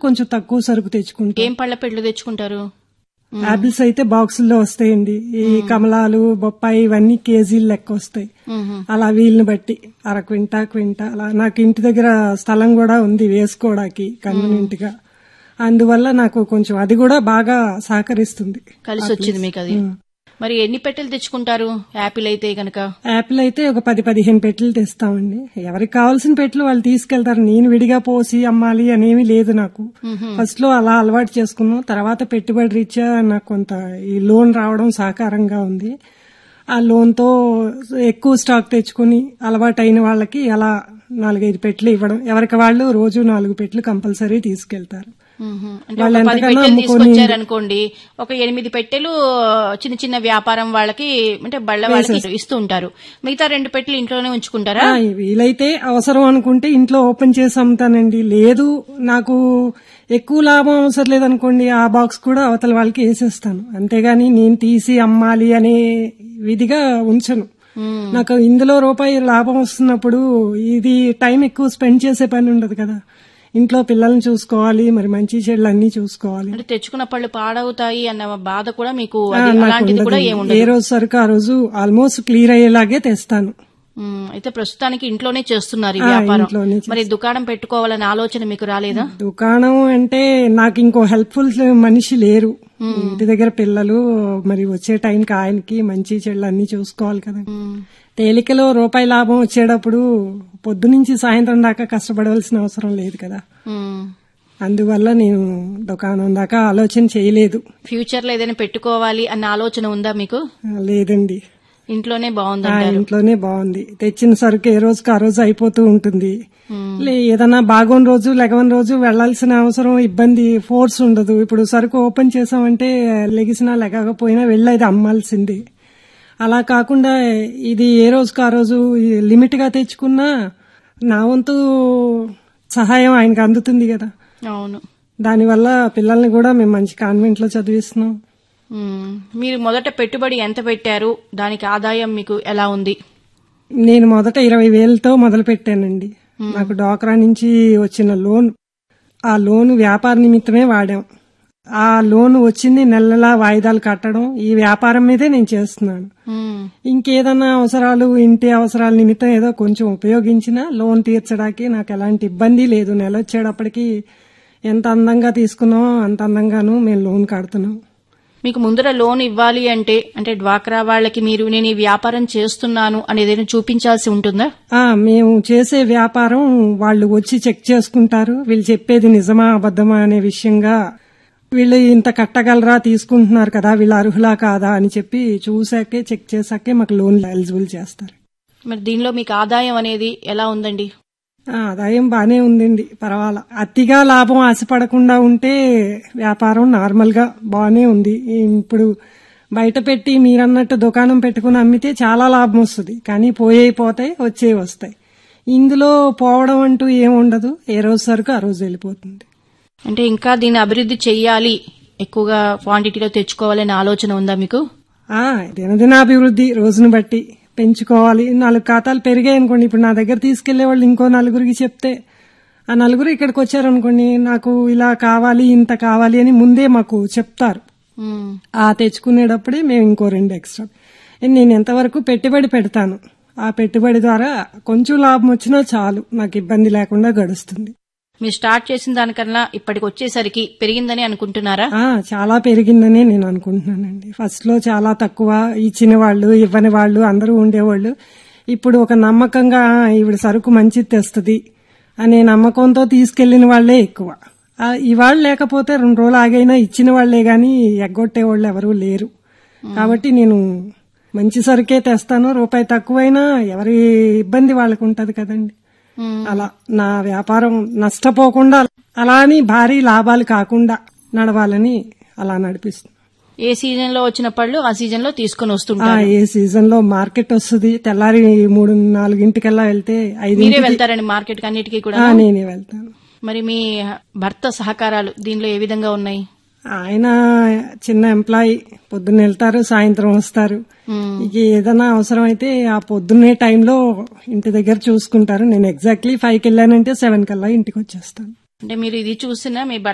కొంచెం తక్కువ సరుకు తెచ్చుకుంటాం ఏం పళ్ళ పెట్లు తెచ్చుకుంటారు యాపిల్స్ అయితే బాక్సుల్లో వస్తాయండి ఈ కమలాలు బొప్పాయి ఇవన్నీ కేజీలు లెక్క వస్తాయి మ్మ్. అలా వీళ్ళని బట్టి అర క్వింటా క్వింటా అలా నాకు ఇంటి దగ్గర స్థలం కూడా ఉంది వేసుకోవడానికి కన్వీనియంట్ గా అందువల్ల నాకు కొంచెం అది కూడా బాగా సహకరిస్తుంది కలిసి వచ్చింది మీకు అది మరి ఎన్ని పెట్టెలు తెచ్చుకుంటారు యాపిల్ అయితే గనక యాపిల్ అయితే ఒక పది పదిహేను పెట్టెలు తెస్తామండి ఎవరికి కావాల్సిన పెట్టెలు వాళ్ళు తీసుకెళ్తారు నేను విడిగా పోసి అమ్మాలి అనేమి లేదు నాకు ఫస్ట్ లో అలా అలవాటు చేసుకున్నాం తర్వాత పెట్టుబడి రీత్యా నాకు కొంత ఈ లోన్ రావడం సహకారంగా ఉంది ఆ లోన్ తో ఎక్కువ స్టాక్ తెచ్చుకుని అలవాటు అయిన వాళ్ళకి అలా నాలుగైదు పెట్లు ఇవ్వడం ఎవరికి వాళ్ళు రోజు నాలుగు పెట్లు కంపల్సరీ తీసుకెళ్తారు మ్మ్. అంటే వాళ్ళు ఒక పది ఎంతకన్నా పెట్టెలు అమ్ముకొని- తీసుకొచ్చారనుకోండి ఒక ఎనిమిది పెట్టెలు చిన్న చిన్న వ్యాపారం వాళ్ళకి అంటే బళ్ళ వాళ్ళకి ఇస్తూ ఉంటారు మిగతా రెండు పెట్టెలు ఇంట్లోనే ఉంచుకుంటారా ఆ, వీలైతే అవసరం అనుకుంటే ఇంట్లో ఓపెన్ చేసి అమ్ముతానండి లేదు నాకు ఎక్కువ లాభం అవసరం లేదనుకోండి ఆ బాక్స్ కూడా అవతల వాళ్ళకి వేసేస్తాను అంతేగాని నేను తీసి అమ్మాలి అనే విధిగా ఉంచను మ్మ్. నాకు ఇందులో రూపాయి లాభం వస్తున్నప్పుడు ఇది టైం ఎక్కువ స్పెండ్ చేసే పని ఉండదు కదా ఇంట్లో పిల్లల్ని చూసుకోవాలి మరి మంచి చెడులు అన్ని చూసుకోవాలి అంటే తెచ్చుకున్న పళ్ళు పాడవుతాయి అన్న బాధ కూడా మీకు ఆ, అది నాకు అలాంటిది కూడా ఉండదు. ఏముండదు ఏ రోజు సరుకు ఆ రోజు ఆల్మోస్ట్ క్లియర్ అయ్యేలాగే తెస్తాను మ్మ్. అయితే ప్రస్తుతానికి ఇంట్లోనే చేస్తున్నారు ఈ ఆ, వ్యాపారం ఇంట్లోనే మరి దుకాణం పెట్టుకోవాలనే ఆలోచన మీకు రాలేదా దుకాణం అంటే నాకు ఇంకో హెల్ప్ఫుల్ మనిషి లేరు ఇంటి దగ్గర పిల్లలు మరి వచ్చే టైంకి ఆయనకి మంచి చెడులు అన్ని చూసుకోవాలి కదా మ్మ్. తేలికలో రూపాయి లాభం వచ్చేటప్పుడు పొద్దు నుంచి సాయంత్రం దాకా కష్టపడవలసిన అవసరం లేదు కదా మ్మ్. అందువల్ల నేను దుకాణం దాకా ఆలోచన చేయలేదు ఫ్యూచర్ లో ఏదైనా పెట్టుకోవాలి అన్న ఆలోచన ఉందా మీకు లేదండి ఇంట్లోనే ఆ బాగుందంటారు ఇంట్లోనే బాగుంది తెచ్చిన సరుకు ఏ రోజుకి ఆ రోజు అయిపోతూ ఉంటుంది మ్మ్. లే ఏదైనా బాగోని రోజు లెగవని రోజు వెళ్లాల్సిన అవసరం ఇబ్బంది ఫోర్స్ ఉండదు ఇప్పుడు సరుకు ఓపెన్ చేసామంటే లెగిసినా లెగకపోయినా వెళ్ళి అది అమ్మాల్సిందే అలా కాకుండా ఇది ఏ రోజుకి ఆ రోజు లిమిట్ గా తెచ్చుకున్నా నా వంతు సహాయం ఆయనకు అందుతుంది కదా అవును దానివల్ల పిల్లల్ని కూడా మేము మంచి కాన్వెంట్ లో చదివిస్తున్నాం మ్మ్. మీరు మొదట పెట్టుబడి ఎంత పెట్టారు దానికి ఆదాయం మీకు ఎలా ఉంది నేను మొదట ఇరవై వేలతో మొదలు పెట్టానండి నాకు డోక్రా నుంచి వచ్చిన లోన్ ఆ లోన్ వ్యాపార నిమిత్తమే వాడాం ఆ లోన్ వచ్చింది నెల నెలా వాయిదాలు కట్టడం ఈ వ్యాపారం మీదే నేను చేస్తున్నాను మ్మ్. ఇంకేదన్నా అవసరాలు ఇంటి అవసరాల నిమిత్తం ఏదో కొంచెం ఉపయోగించినా లోన్ తీర్చడానికి నాకు ఎలాంటి ఇబ్బంది లేదు నెల వచ్చేటప్పటికి ఎంత అందంగా తీసుకున్నామో అంత అందంగాను మేము లోన్ కడుతున్నాం మీకు ముందర లోన్ ఇవ్వాలి అంటే అంటే డ్వాక్రా వాళ్ళకి మీరు నేను ఈ వ్యాపారం చేస్తున్నాను అనేది చూపించాల్సి ఉంటుందా ఆ మేము చేసే వ్యాపారం వాళ్ళు వచ్చి చెక్ చేసుకుంటారు వీళ్ళు చెప్పేది నిజమా అబద్ధమా అనే విషయంగా వీళ్ళు ఇంత కట్టగలరా తీసుకుంటున్నారు కదా వీళ్ళు అర్హులా కాదా అని చెప్పి చూసాకే చెక్ చేసాకే మాకు లోన్ ఎలిజిబుల్ చేస్తారు మరి దీనిలో మీకు ఆదాయం అనేది ఎలా ఉందండి ఆ, ఆదాయం బానే ఉందండి పర్వాలా అతిగా లాభం ఆశపడకుండా ఉంటే వ్యాపారం నార్మల్ గా బానే ఉంది ఇప్పుడు బయట పెట్టి మీరన్నట్టు దుకాణం పెట్టుకుని అమ్మితే చాలా లాభం వస్తుంది కానీ పోయే పోతాయి వచ్చే వస్తాయి ఇందులో పోవడం అంటూ ఏముండదు ఏ రోజు సరుకు ఆ రోజు వెళ్ళిపోతుంది అంటే ఇంకా దీన్ని అభివృద్ధి చెయ్యాలి ఎక్కువగా క్వాంటిటీలో తెచ్చుకోవాలనే ఆలోచన ఉందా మీకు ఆ దినదినాభివృద్ధి రోజును బట్టి పెంచుకోవాలి నాలుగు ఖాతాలు పెరిగాయి అనుకోండి ఇప్పుడు నా దగ్గర తీసుకెళ్లే వాళ్ళు ఇంకో నలుగురికి చెప్తే ఆ నలుగురు ఇక్కడికి వచ్చారనుకోండి నాకు ఇలా కావాలి ఇంత కావాలి అని ముందే మాకు చెప్తారు మ్మ్. ఆ తెచ్చుకునేటప్పుడే మేము ఇంకో రెండు ఎక్స్ట్రా నేను ఎంతవరకు పెట్టుబడి పెడతాను ఆ పెట్టుబడి ద్వారా కొంచెం లాభం వచ్చినా చాలు నాకు ఇబ్బంది లేకుండా గడుస్తుంది మీరు స్టార్ట్ చేసిన దానికన్నా ఇప్పటికి వచ్చేసరికి పెరిగిందని అనుకుంటున్నారా ఆ చాలా పెరిగిందనే నేను అనుకుంటున్నానండి ఫస్ట్ లో చాలా తక్కువ ఇచ్చిన వాళ్ళు ఇవ్వని వాళ్ళు అందరూ ఉండేవాళ్ళు ఇప్పుడు ఒక నమ్మకంగా "ఆ, ఈవిడ సరుకు మంచిది తెస్తుంది అనే నమ్మకంతో తీసుకెళ్లిన వాళ్లే ఎక్కువ ఆ, ఇవాళ లేకపోతే రెండు రోజులు ఆగైనా ఇచ్చిన వాళ్లే గాని ఎగ్గొట్టే వాళ్ళు ఎవరూ లేరు కాబట్టి నేను మంచి సరుకే తెస్తాను రూపాయి తక్కువైనా ఎవరి ఇబ్బంది వాళ్ళకు ఉంటది కదండి మ్మ్. అలా నా వ్యాపారం నష్టపోకుండా అలా అని భారీ లాభాలు కాకుండా నడవాలని అలా నడిపిస్తుంది ఏ సీజన్ లో వచ్చిన పళ్ళు ఆ సీజన్ లో తీసుకుని ఆ, వస్తుంటారు ఏ సీజన్ లో మార్కెట్ వస్తుంది తెల్లారి మూడు నాలుగింటికల్లా వెళ్తే ఐదు మీరే వెళ్తారండి మార్కెట్ కి అన్నిటికీ కూడా నేనే వెళ్తాను మరి మీ భర్త సహకారాలు దీనిలో ఏ విధంగా ఉన్నాయి ఆయన చిన్న ఎంప్లాయీ పొద్దున్న వెళ్తారు సాయంత్రం వస్తారు మ్మ్. ఇక ఏదైనా అవసరం అయితే ఆ పొద్దున్నే టైంలో ఇంటి దగ్గర చూసుకుంటారు నేను ఎగ్జాక్ట్లీ ఫైవ్ కి వెళ్ళానంటే సెవెన్ కల్లా ఇంటికి వచ్చేస్తాను అంటే మీరు ఇది చూసినా మీ